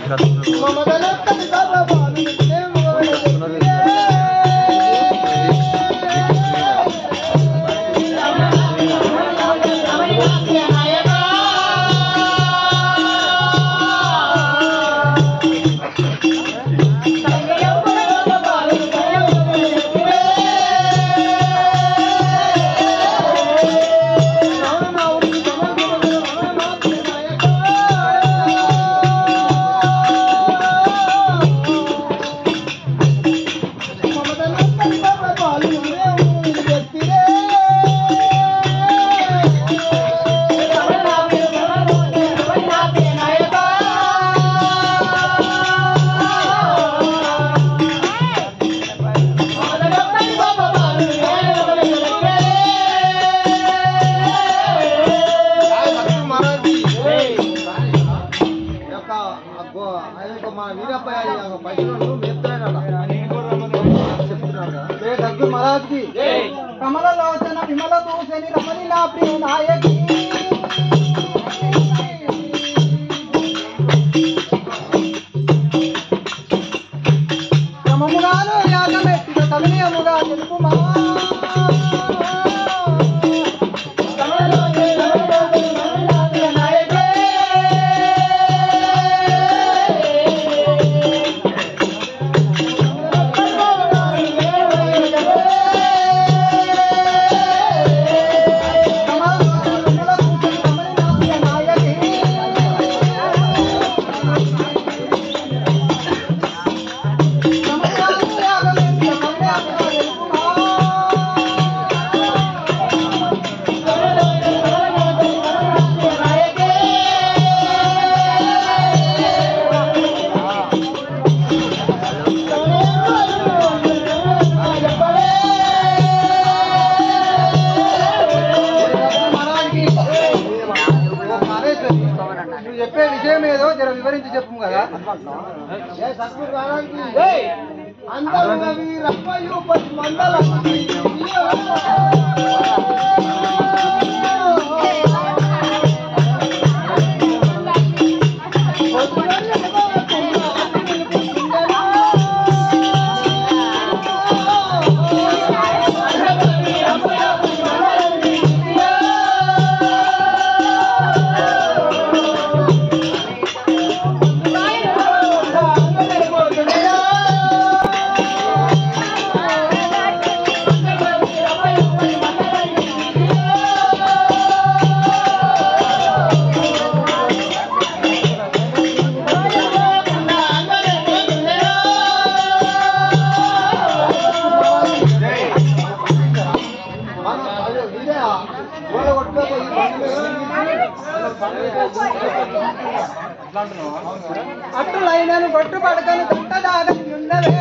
మా వీరప్ప పైసలు చెప్తున్నాడు మహారాజ్కి కమలలోచన విమల దూసని రమణి నా ప్రియ నాయకి క్రమముగాను యాగమెట్టిన కవినయముగా తెలుపుమా నువ్వు చెప్పే విషయం ఏదో జర వివరించి చెప్పు కదా అందరూ రప్పయు పది మందల అట్టులైనను గొట్టు పడకను దంట దాగని ఉండవే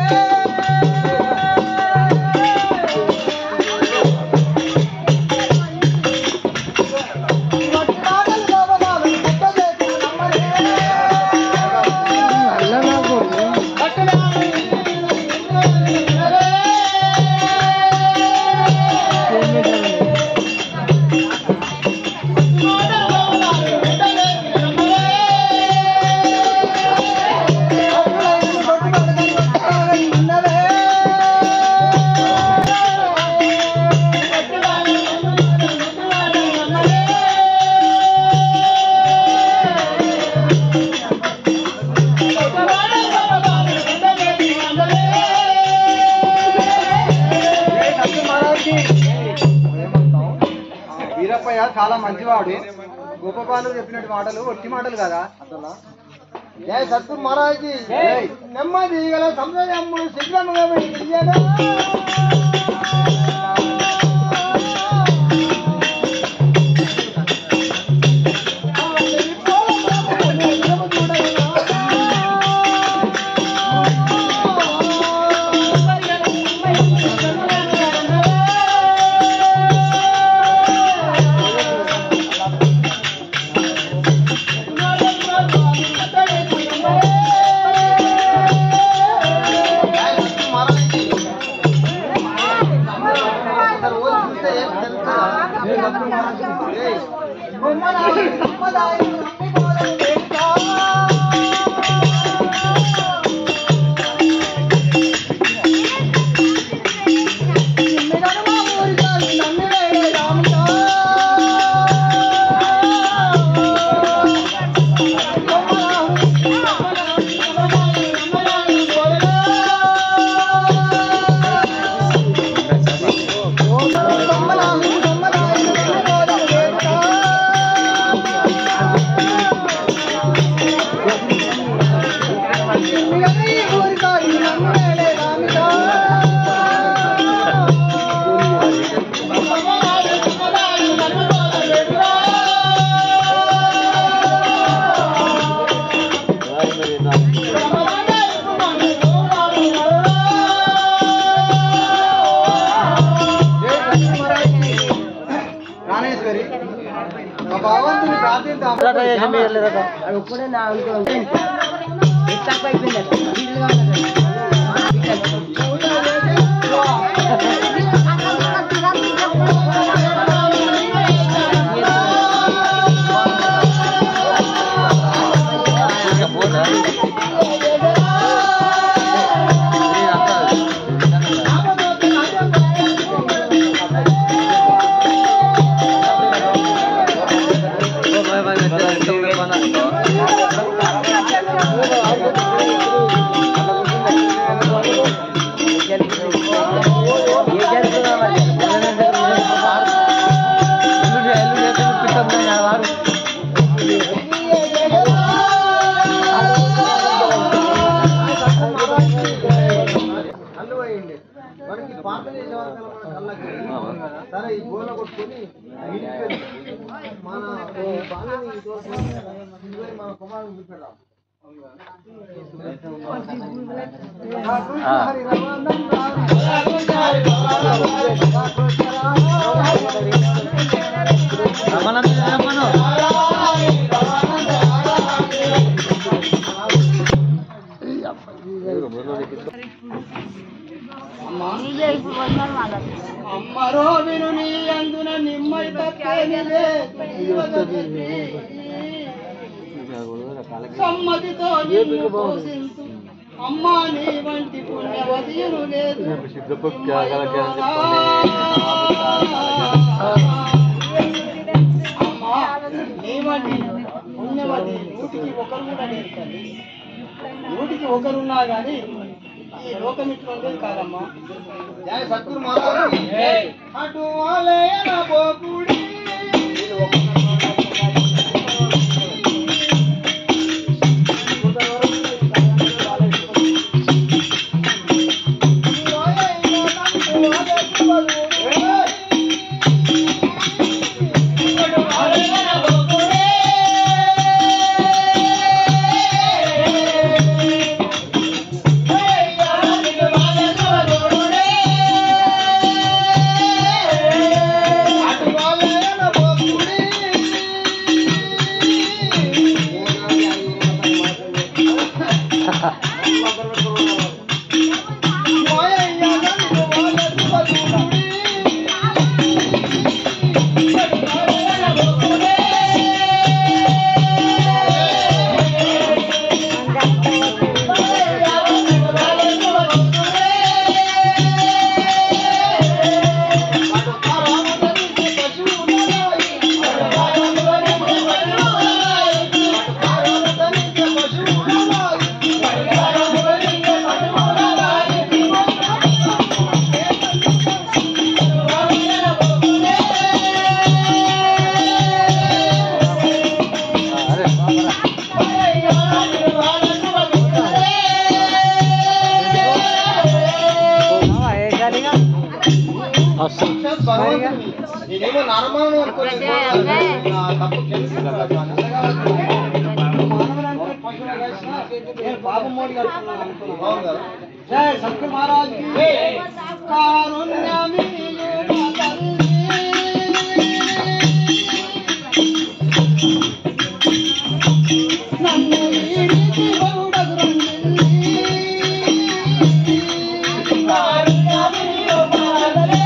వీరప్పయ్య చాలా మంచివాడు గోపబాలు చెప్పినట్టు మాటలు ఒట్టి మాటలు కదా అసలు జయ సత్తుర్ మహారాజ్కి నెమ్మది గల సంశయమ్ముడు శీఘ్రముగా వెళ్ళి అది ఒక్కడే నా అనుకో తక్కువ అయిపోయింది కళ్ళు పోయింది మనకి పాత చేసే వరకు మన కళ్ళకి సరే ఈ గోల కొట్టుకొని ఇంటికి వెళ్ళి మన ఈ బాలని ఇటువైపు ఇటువైపు మన కుమారుని చూపెడదాం హరి రమానందం అమ్మరో విను నీ అందున నిమ్మై తప్పేనిదే సమ్మతితో నిన్ను పోషించు అమ్మా నీ వంటి పుణ్యవతియులు లేదు అమ్మా నీ వంటి పుణ్యవతి నూటికి ఒకరు కూడా లేదు తల్లి నూటికి ఒకరున్నా గాని ఈ లోకం ఇటువంటిది కాదమ్మా జయ సద్గురు మహారాజు అటు ఆలయన పోకుడి నేనేమో నరమాను అనుకోలేదు నా తప్పు క్షమించు. నేను పాపం మోడి కడుతున్నాను అనుకున్నాను. జై సత్య మహారాజ్ కి కారుణ్యమీయు మా తల్లి. నన్ను వీడిచి బరుడగు రంజిల్లి. కారుణ్యమీయు మా తల్లి.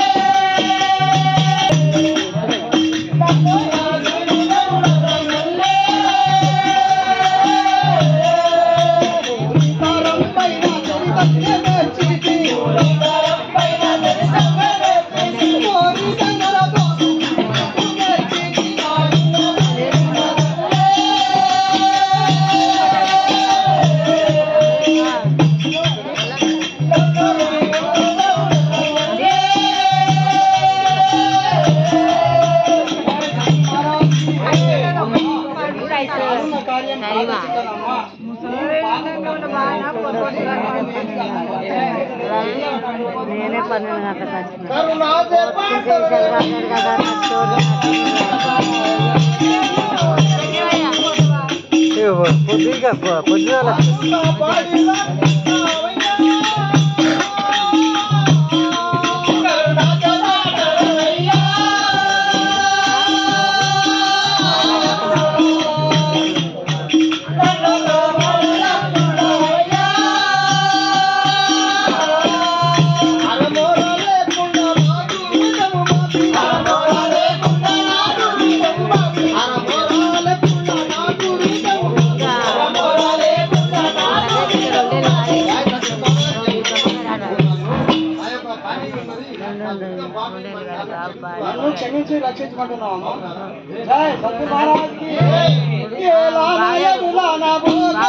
నేనే పన్నెండు గంటలకు వచ్చిన కరుణాదే పొద్దుగా నన్ను క్షమించి రక్షించమంటున్నావు అమ్మా జై సద్గు మహారాజ్ కి ఏలా నాయనులా నా బోలో.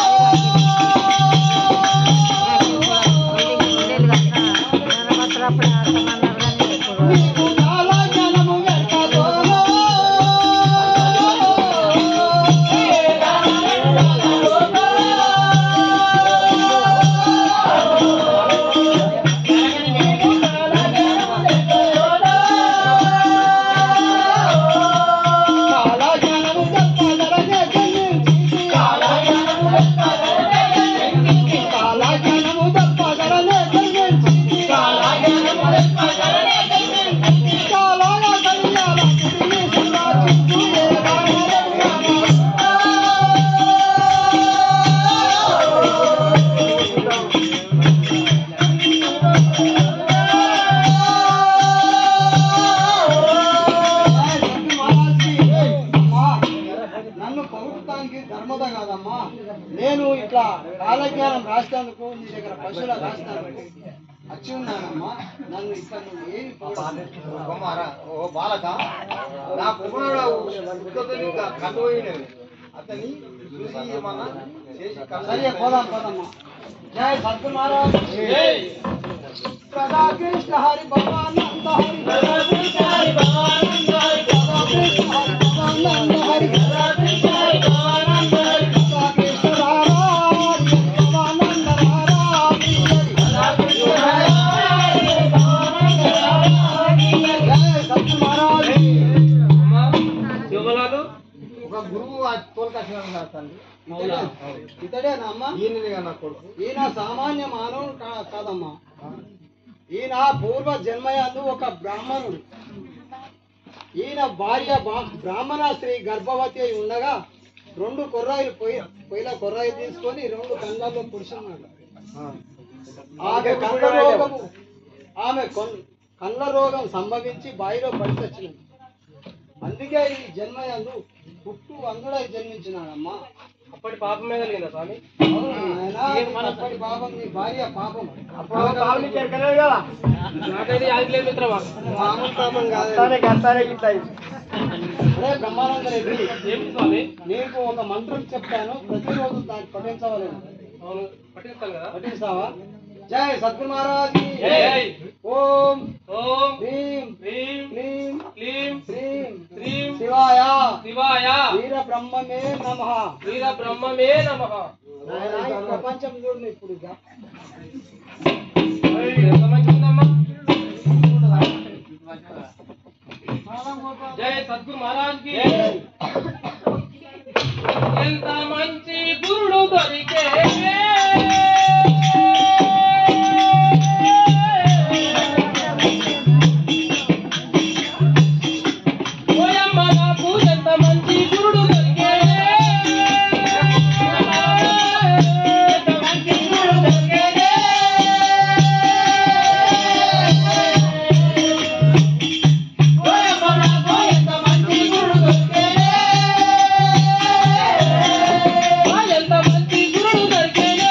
నీకు చాలా జ్ఞానము వెనకదోలో. చాలా జ్ఞానము గొప్పదరనే జన్మించింది. చాలా జ్ఞానము గొప్పదరనే జన్మించింది. చాలా జ్ఞానము గొప్పదరనే జన్మించింది. చాలా జ్ఞానము గొప్పదరనే జన్మించింది. చాలా కళ్యాణ పుట్టిని సురాచించు ఏ నన్ను ప్రభుత్వానికి ధర్మత కాదమ్మా నేను ఇట్లా కాలజ్ఞానం రాసినందుకు నీ దగ్గర పశువుల రాసినందుకు వచ్చి ఉన్నానమ్మా నన్ను ఇక్కడ నువ్వు ఏమి కుమారా ఓ బాలక నా కుమారుడు ఉత్తతుని కట్టుపోయినది అతని చూసి ఏమన్నా చేసి సరే పోదాం పోదమ్మా జై సద్గు మహారాజ్ సదా కృష్ణ హరి భగవానంద హరి సదా కృష్ణ హరి భగవానంద హరి సదా కృష్ణ హరి భగవానంద హరి సదా కృష్ణ హరి భగవానంద హరి సదా కృష్ణ రారా భగవానంద రారా సదా కృష్ణ హరి భగవానంద రారా జై సద్గు మహారాజ్ ఒక గురువు ఆ తోలుకొచ్చిన తండ్రి ఇతడేనా అమ్మా ఈయనదిగా నా కొడుకు ఈయన సామాన్య మానవుడు కా- కాదమ్మా ఈయన పూర్వ జన్మయందు ఒక బ్రాహ్మణుడు ఈయన భార్య బా- బ్రాహ్మణ స్త్రీ గర్భవతి అయి ఉండగా రెండు కొర్రాయిలు పొయ్యి పొయ్యిల కొర్రాయిలు తీసుకొని రెండు కళ్ళల్లో పురుషున్నాడు ఆమె కళ్ళ రోగము ఆమె కొన్- కళ్ళ రోగం సంభవించి బావిలో పడి చచ్చినది అందుకే ఈ జన్మయందు పుట్టు అందుడై జన్మించినాడమ్మా అప్పటి పాపమే కలిగిందా స్వామి అప్పటి పాపం నీ భార్య పాపం నాకైతే యాదిలేదు మిత్రమా మామూలు పాపం కాదు అరే బ్రహ్మానంద రెడ్డి ఏమి స్వామి నీకు ఒక మంత్రం చెప్తాను ప్రతిరోజు దాన్ని పఠించవాలి అవును పట్టిస్తాను కదా పఠిస్తావా జై సద్గురు మహారాజ్ జై. ఓం ఓం హ్రీం హ్రీం క్లీం క్లీం శ్రీం శ్రీం శివాయ శివాయ వీర బ్రహ్మమే నమ వీర బ్రహ్మమే నమః ప్రపంచం చూడు ఇప్పుడు ఇక. ఎంత మంచిగుందమ్మా జై సద్గురు మహారాజ్ కి ఎంత మంచి గురుడు దొరికే ఓయమ్మ నాకు ఎంత మంచి గురుడు దొరికే ఎంత మంచి గురుడు దొరికే ఓయమ్మ నాకు ఎంత మంచి గురుడు దొరికే ఎంత మంచి గురుడు దొరికే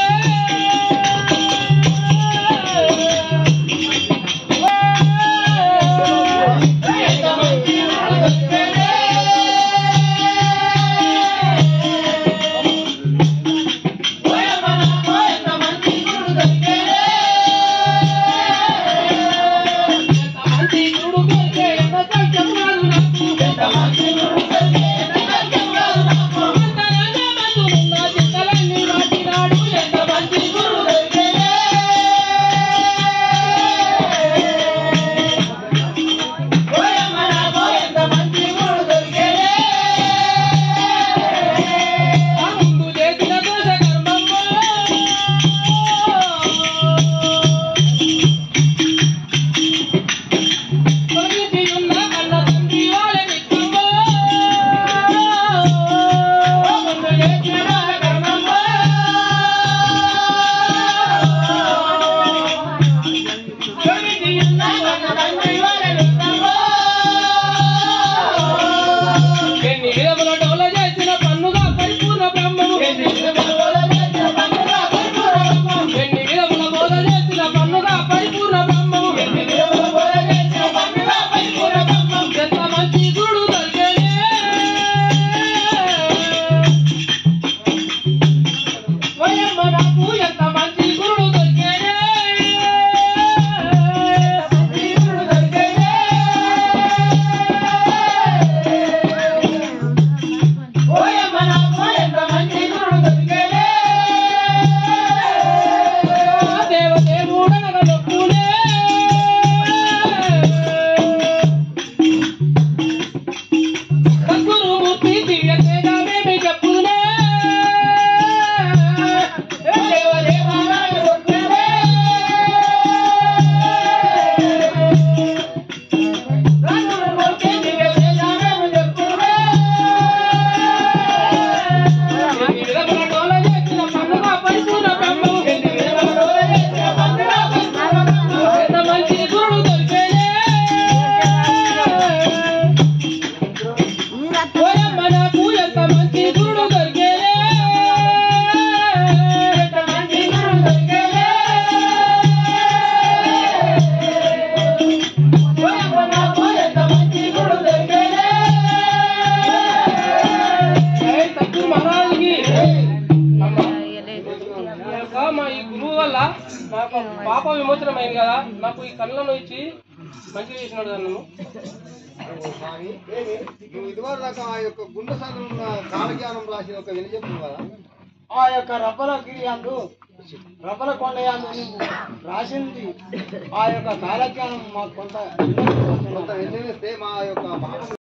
నాకు పాప విమోచనం అయింది కదా నాకు ఈ కళ్ళను ఇచ్చి మంచిగా చేసినాడు కదా నన్ను స్వామి నువ్వు ఇదివరకు దాకా ఆ యొక్క గుండె సందులో ఉన్న కాలజ్ఞానం రాసిన ఒక విని చెప్పు కదా ఆ యొక్క రబ్బల గిరియందు రబ్బల కొండయందు నువ్వు రాసింది ఆ యొక్క కాలజ్ఞానం మాకు కొంత కొంత విన్నవిస్తే మా యొక్క పాపం